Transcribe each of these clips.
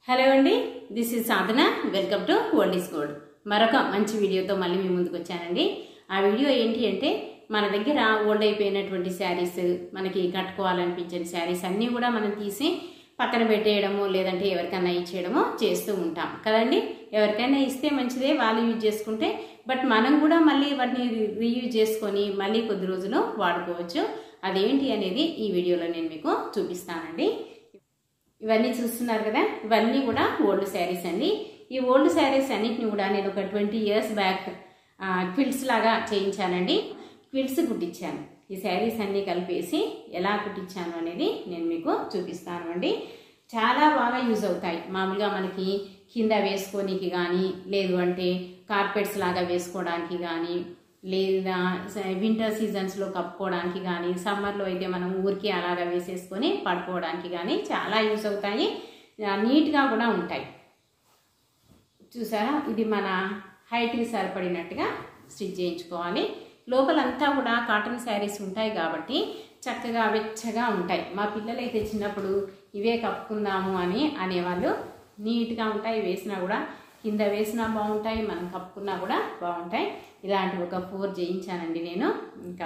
hello అండి this is Sadhana welcome to world is gold మరొక మంచి వీడియోతో మళ్ళీ మీ ముందుకు వచ్చానండి ఆ వీడియో ఏంటి అంటే మన దగ్గర ఓల్డ్ అయిపోయినటువంటి శారీస్ మనకి కట్టుకోవాలనిపించిన శారీస్ అన్నీ కూడా మనం తీసి పక్కన పెట్టేయడము లేదంటే ఎవరికైనా ఇచ్చేయడము చేస్తూ ఉంటాం కదండి ఎవరికైనా ఇస్తే మంచిదే వాళ్ళు యూజ్ చేసుకుంటే బట్ మనం కూడా మళ్ళీ వాటిని రీయూజ్ చేసుకొని మళ్ళీ కొద్ది రోజులు వాడుకోవచ్చు అదేంటి అనేది ఈ వీడియోలో నేను మీకు చూపిస్తానండి ఇవన్నీ చూస్తున్నారు కదా ఇవన్నీ కూడా ఓల్డ్ శారీస్ అండి ఈ ఓల్డ్ శారీస్ అన్నిటిని కూడా నేను ఒక ట్వంటీ ఇయర్స్ బ్యాక్ క్విల్ట్స్ లాగా చేయించానండి క్విల్ట్స్ కుట్టించాను ఈ శారీస్ అన్నీ కలిపేసి ఎలా కుట్టించాను అనేది నేను మీకు చూపిస్తాను అండి చాలా బాగా యూజ్ అవుతాయి మామూలుగా మనకి కింద వేసుకోనికి కానీ లేదు అంటే కార్పెట్స్ లాగా వేసుకోవడానికి కానీ లేదా వింటర్ సీజన్స్లో కప్పుకోవడానికి కానీ సమ్మర్లో అయితే మనం ఊరికి అలాగా వేసేసుకొని పడుకోవడానికి కానీ చాలా యూస్ అవుతాయి నీట్గా కూడా ఉంటాయి చూసారా ఇది మన హైట్కి సరిపడినట్టుగా స్టిచ్ చేయించుకోవాలి లోపలంతా కూడా కాటన్ శారీస్ ఉంటాయి కాబట్టి చక్కగా వెచ్చగా ఉంటాయి మా పిల్లలు అయితే చిన్నప్పుడు ఇవే కప్పుకుందాము అని అనేవాళ్ళు నీట్గా ఉంటాయి వేసినా కూడా కింద వేసినా బాగుంటాయి మనం కప్పుకున్నా కూడా బాగుంటాయి ఇలాంటి ఒక ఫోర్ చేయించానండి నేను ఇంకా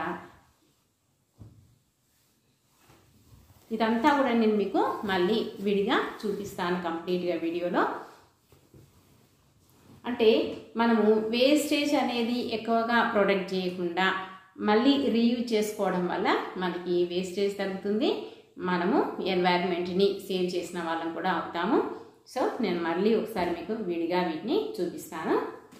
ఇదంతా కూడా నేను మీకు మళ్ళీ విడిగా చూపిస్తాను కంప్లీట్గా వీడియోలో అంటే మనము వేస్టేజ్ అనేది ఎక్కువగా ప్రొడక్ట్ చేయకుండా మళ్ళీ రీయూజ్ చేసుకోవడం వల్ల మనకి వేస్టేజ్ తగ్గుతుంది మనము ఎన్వైర్న్మెంట్ని సేవ్ చేసిన వాళ్ళం కూడా అవుతాము సో నేను మళ్ళీ ఒకసారి మీకు విడిగా వీటిని చూపిస్తాను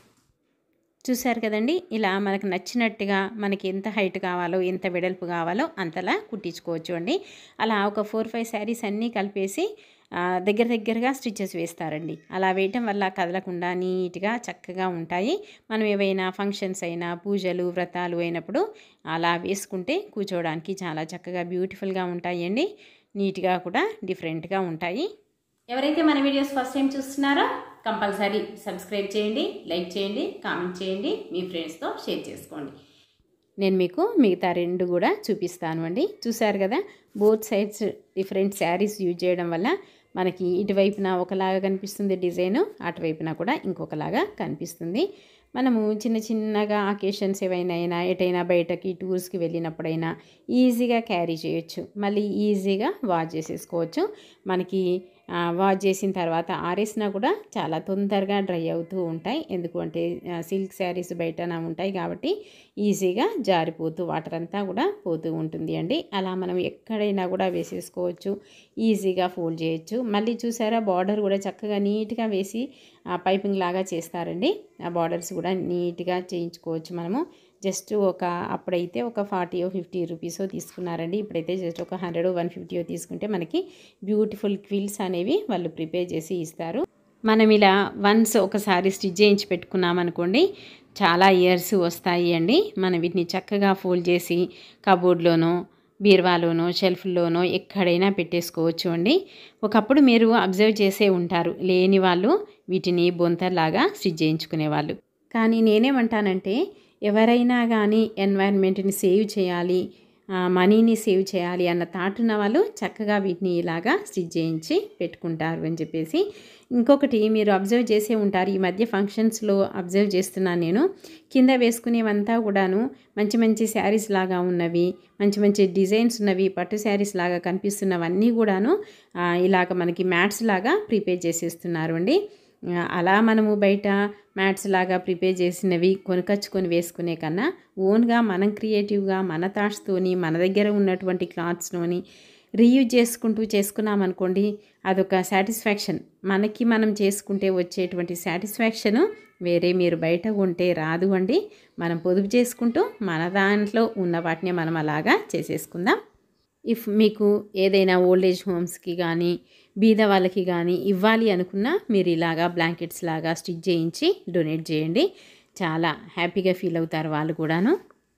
చూశారు కదండి ఇలా మనకు నచ్చినట్టుగా మనకి ఎంత హైట్ కావాలో ఎంత వెడల్పు కావాలో అంతలా కుట్టించుకోవచ్చు అండి అలా ఒక ఫోర్ ఫైవ్ శారీస్ అన్నీ కలిపేసి దగ్గర దగ్గరగా స్టిచ్చెస్ వేస్తారండి అలా వేయటం వల్ల కదలకుండా నీట్గా చక్కగా ఉంటాయి మనం ఏవైనా ఫంక్షన్స్ అయినా పూజలు వ్రతాలు అయినప్పుడు అలా వేసుకుంటే కూర్చోవడానికి చాలా చక్కగా బ్యూటిఫుల్గా ఉంటాయండి నీట్గా కూడా డిఫరెంట్గా ఉంటాయి ఎవరైతే మన వీడియోస్ ఫస్ట్ టైం చూస్తున్నారో కంపల్సరీ సబ్స్క్రైబ్ చేయండి లైక్ చేయండి కామెంట్ చేయండి మీ ఫ్రెండ్స్తో షేర్ చేసుకోండి నేను మీకు మిగతా రెండు కూడా చూపిస్తాను అండి చూసారు కదా both sides different saris use చేయడం వల్ల మనకి ఇటువైపున ఒకలాగా కనిపిస్తుంది డిజైన్ అటువైపున కూడా ఇంకొకలాగా కనిపిస్తుంది మనము చిన్న చిన్నగా అకేషన్స్ ఏవైనా అయినా ఎటైనా బయటకి టూర్స్కి వెళ్ళినప్పుడైనా ఈజీగా క్యారీ చేయొచ్చు మళ్ళీ ఈజీగా వాష్ చేసేసుకోవచ్చు మనకి వాష్ చేసిన తర్వాత ఆరేసినా కూడా చాలా తొందరగా డ్రై అవుతూ ఉంటాయి ఎందుకంటే సిల్క్ శారీస్ బయటన ఉంటాయి కాబట్టి ఈజీగా జారిపోతూ వాటర్ అంతా కూడా పోతూ ఉంటుంది అండి అలా మనం ఎక్కడైనా కూడా వేసేసుకోవచ్చు ఈజీగా ఫోల్డ్ చేయొచ్చు మళ్ళీ చూసారా బార్డర్ కూడా చక్కగా నీట్గా వేసి పైపింగ్ లాగా చేస్తారండి ఆ బార్డర్స్ కూడా నీట్గా చేయించుకోవచ్చు మనము జస్ట్ ఒక అప్పుడైతే ఒక ఫార్టీ ఫిఫ్టీ రూపీస్ తీసుకున్నారండి ఇప్పుడైతే జస్ట్ ఒక హండ్రెడ్ వన్ ఫిఫ్టీ తీసుకుంటే మనకి బ్యూటిఫుల్ క్విల్స్ అనేవి వాళ్ళు ప్రిపేర్ చేసి ఇస్తారు మనం ఇలా వన్స్ ఒకసారి స్టిచ్ చేయించి పెట్టుకున్నాం అనుకోండి చాలా ఇయర్స్ వస్తాయి అండి మనం వీటిని చక్కగా ఫోల్డ్ చేసి కబోర్డ్లోనో బీర్వాలోనో షెల్ఫ్లోనో ఎక్కడైనా పెట్టేసుకోవచ్చు అండి ఒకప్పుడు మీరు అబ్జర్వ్ చేసే ఉంటారు లేని వాళ్ళు వీటిని బొంతలాగా స్టిచ్ చేయించుకునేవాళ్ళు కానీ నేనేమంటానంటే ఎవరైనా కానీ ఎన్వైర్న్మెంట్ని సేవ్ చేయాలి మనీని సేవ్ చేయాలి అన్న థాట్ ఉన్న వాళ్ళు చక్కగా వీటిని ఇలాగా స్టిచ్ చేయించి పెట్టుకుంటారు అని చెప్పేసి ఇంకొకటి మీరు అబ్జర్వ్ చేసే ఉంటారు ఈ మధ్య ఫంక్షన్స్లో అబ్జర్వ్ చేస్తున్నాను నేను కింద వేసుకునేవంతా కూడాను మంచి మంచి శారీస్ లాగా ఉన్నవి మంచి మంచి డిజైన్స్ ఉన్నవి పట్టు శారీస్ లాగా కనిపిస్తున్నవన్నీ కూడాను ఇలాగ మనకి మ్యాట్స్ లాగా ప్రిపేర్ చేసేస్తున్నారు అండి అలా మనము బయట మ్యాట్స్ లాగా ప్రిపేర్ చేసినవి కొనుకొచ్చుకొని వేసుకునే కన్నా ఓన్గా మనం క్రియేటివ్గా మన థాట్స్తోని మన దగ్గర ఉన్నటువంటి క్లాత్స్లోని రీయూజ్ చేసుకుంటూ చేసుకున్నామనుకోండి అదొక సాటిస్ఫాక్షన్ మనకి మనం చేసుకుంటే వచ్చేటువంటి సాటిస్ఫాక్షను వేరే మీరు బయట ఉంటే రాదు అండి మనం పొదుపు చేసుకుంటూ మన దాంట్లో ఉన్న వాటిని మనం అలాగా చేసేసుకుందాం ఇఫ్ మీకు ఏదైనా ఓల్డేజ్ హోమ్స్కి కానీ బీద వాళ్ళకి కానీ ఇవ్వాలి అనుకున్నా మీరు ఇలాగా బ్లాంకెట్స్ లాగా స్టిచ్ చేయించి డొనేట్ చేయండి చాలా హ్యాపీగా ఫీల్ అవుతారు వాళ్ళు కూడాను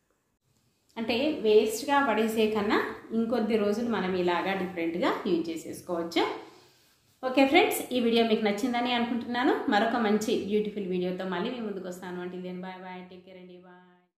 అంటే వేస్ట్గా పడేసే కన్నా ఇంకొద్ది రోజులు మనం ఇలాగా డిఫరెంట్గా యూజ్ చేసేసుకోవచ్చు ఓకే ఫ్రెండ్స్ ఈ వీడియో మీకు నచ్చిందని అనుకుంటున్నాను మరొక మంచి బ్యూటిఫుల్ వీడియోతో మళ్ళీ మీ ముందుకు వస్తాను అంటే then bye bye take care అండి బాయ్